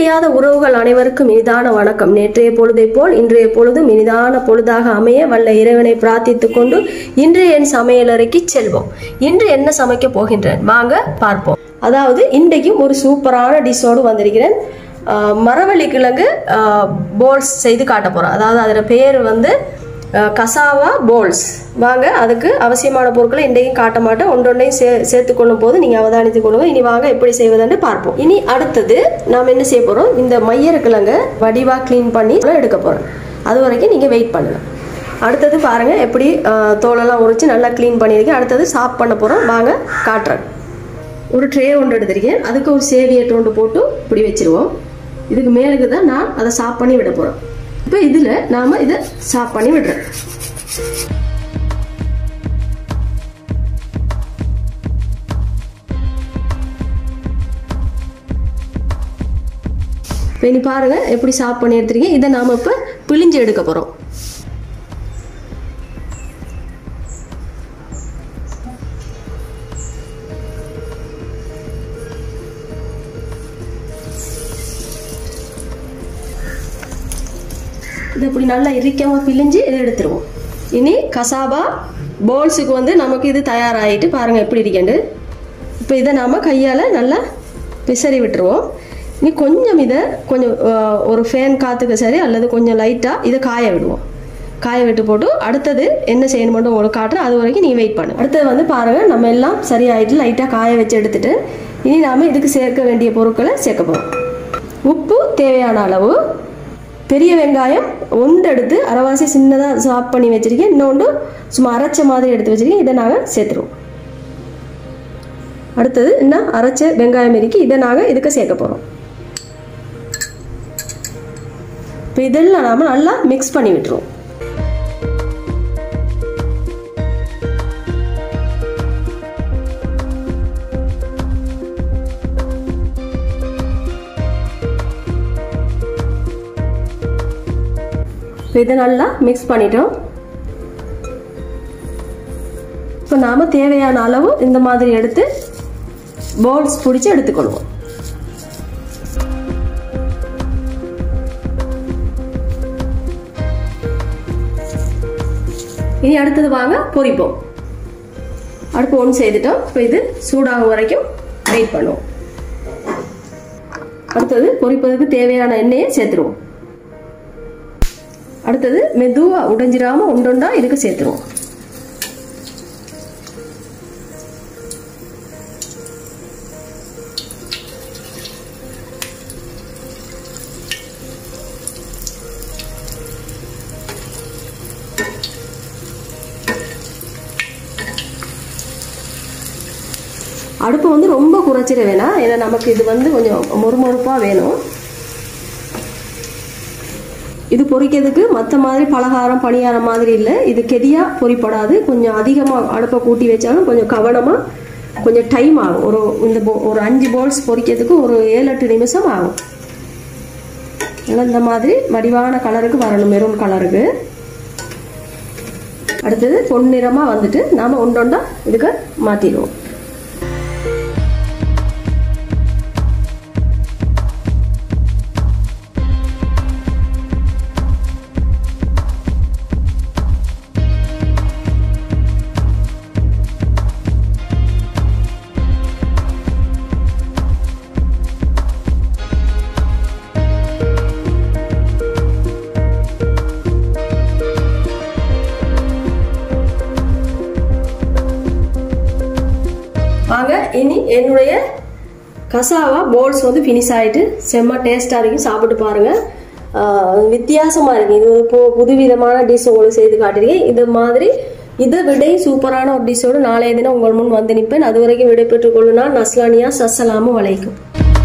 தெரியாத உறவுகள் அனைவருக்கும் இனிதான வணக்கம் நேற்றைய பொழுதை போல் இன்றைய பொழுதும் இனிதான பொழுதாக அமைய வல்ல இறைவனை பிரார்த்தித்துக் கொண்டு இன்றைய என் சமையலறைக்கு செல்வோம் இன்று என்ன சமைக்க போகின்றேன் வாங்க பார்ப்போம் அதாவது இன்றைக்கும் ஒரு சூப்பரான டிஷ்ஷோடு வந்திருக்கிறேன் ஆஹ் மரவள்ளி கிழங்கு போல்ஸ் செய்து காட்ட போறோம் அதாவது அதோட பேர் வந்து ஆஹ் கசாவா போல்ஸ் வாங்க அதுக்கு அவசியமான பொருட்களை இன்றைக்கும் காட்ட மாட்டேன் ஒன்றொன்றையும் சே சேர்த்துக் கொள்ளும் போது நீங்கள் அவதானித்துக் கொள்ளுங்க இனி வாங்க எப்படி செய்வதுன்னு பார்ப்போம் இனி அடுத்தது நாம் என்ன செய்ய போகிறோம் இந்த மையற கிழங்கை வடிவாக க்ளீன் பண்ணி எடுக்க போகிறோம் அது வரைக்கும் நீங்கள் வெயிட் பண்ணுங்க அடுத்தது பாருங்கள் எப்படி ஆஹ் தோலெல்லாம் உரிச்சு நல்லா க்ளீன் பண்ணியிருக்கேன் அடுத்தது சாப் பண்ண போகிறோம் வாங்க காட்டுறேன் ஒரு ட்ரே ஒன்று எடுத்திருக்கேன் அதுக்கு ஒரு சேவியட் ஒன்று போட்டு இப்படி வச்சிருவோம் இதுக்கு மேலுக்கு தான் நான் அதை சாப் பண்ணி விட போகிறோம் இப்போ இதில் நாம் இதை சாப் பண்ணி விடுறோம் இப்போ இனி பாருங்க எப்படி சாப் பண்ணி எடுத்துருக்கேன் இதை நாம் இப்போ பிழிஞ்சு எடுக்க போகிறோம் இதை இப்படி நல்லா இறுக்கமாக பிழிஞ்சு இதை எடுத்துருவோம் இனி கசாபா போல்ஸுக்கு வந்து நமக்கு இது தயாராகிட்டு பாருங்கள் எப்படி இருக்கேண்டு இப்போ இதை நாம் கையால் நல்லா பிசறி விட்டுருவோம் இனி கொஞ்சம் இதை கொஞ்சம் ஆஹ், ஒரு ஃபேன் காற்றுக்கு சரி அல்லது கொஞ்சம் லைட்டாக இதை காய விடுவோம் காய விட்டு போட்டு அடுத்தது என்ன செய்யணுமென்று உங்களுக்கு காட்டுறேன் அது வரைக்கும் நீங்கள் வெயிட் பண்ணு அடுத்தது வந்து பாருங்கள் நம்ம எல்லாம் சரியாயிட்டு லைட்டாக காய வச்சு எடுத்துட்டு இனி நாம் இதுக்கு சேர்க்க வேண்டிய பொருட்களை சேர்க்க போகிறோம் உப்பு தேவையான அளவு பெரிய வெங்காயம் ஒன்று எடுத்து அரைவாசி சின்னதாக சாப் பண்ணி வச்சுருக்கேன் இன்னொன்று சும்மா அரைச்ச மாதிரி எடுத்து வச்சுருக்கேன் இதை நாங்கள் சேர்த்துருவோம் அடுத்தது இன்னும் அரைச்ச வெங்காயம் இருக்கு இதை நாங்கள் இதுக்கு சேர்க்க போகிறோம் இப்போ இதெல்லாம் நாம் நல்லா மிக்ஸ் பண்ணி விட்டுருவோம் இப்போ இதை நல்லா மிக்ஸ் பண்ணிட்டோம் இப்போ நாம் தேவையான அளவு இந்த மாதிரி எடுத்து போல்ஸ் பிடிச்சி எடுத்துக்கொள்வோம் இனி அடுத்தது வாங்க பொரிப்போம் அடுப்பு ஒன்று செய்துட்டோம் இப்போ இது சூடாகும் வரைக்கும் வெயிட் பண்ணுவோம் அடுத்தது பொரிப்பதற்கு தேவையான எண்ணெயை சேர்த்துருவோம் அடுத்தது மெதுவா உடைஞ்சிராம உண்டொண்டா இதுக்கு சேர்த்துருவோம் அடுப்பு வந்து ரொம்ப குறைச்சிட வேணாம் ஏன்னா நமக்கு இது வந்து கொஞ்சம் மொறுமொறுப்பாக வேணும் இது பொரிக்கிறதுக்கு மற்ற மாதிரி பலகாரம் பணியாரம் மாதிரி இல்லை இது கெதியாக பொரிப்படாது கொஞ்சம் அதிகமாக அடுப்பை கூட்டி வச்சாலும் கொஞ்சம் கவனமாக கொஞ்சம் டைம் ஆகும் ஒரு இந்த போ ஒரு அஞ்சு போல்ஸ் பொரிக்கிறதுக்கு ஒரு ஏழு எட்டு நிமிஷம் ஆகும் ஏன்னா இந்த மாதிரி வடிவான கலருக்கு வரணும் மெரூன் கலருக்கு அடுத்தது பொன்னிறமாக வந்துட்டு நாம் ஒன்றொண்டா இதுக்கு மாற்றிடுவோம் வாங்க இனி என்னுடைய கசாவா போல்ஸ் வந்து ஃபினிஷ் ஆகிட்டு செம்ம டேஸ்ட்டாக இருக்கும் சாப்பிட்டு பாருங்க ஆஹ் வித்தியாசமா இருக்கு இது ஒரு பு- புதுவிதமான டிஷ் உங்களுக்கு செய்து காட்டிருக்கேன் இது மாதிரி இதை விட சூப்பரான ஒரு டிஷ்ஷோடு நாளைய தினம் உங்கள் முன் வந்து நிற்பேன் அது வரைக்கும் விடைபெற்றுக் கொள்ளுனா நஸ்லானியா சஸ்ஸலாமும் வலைக்கும்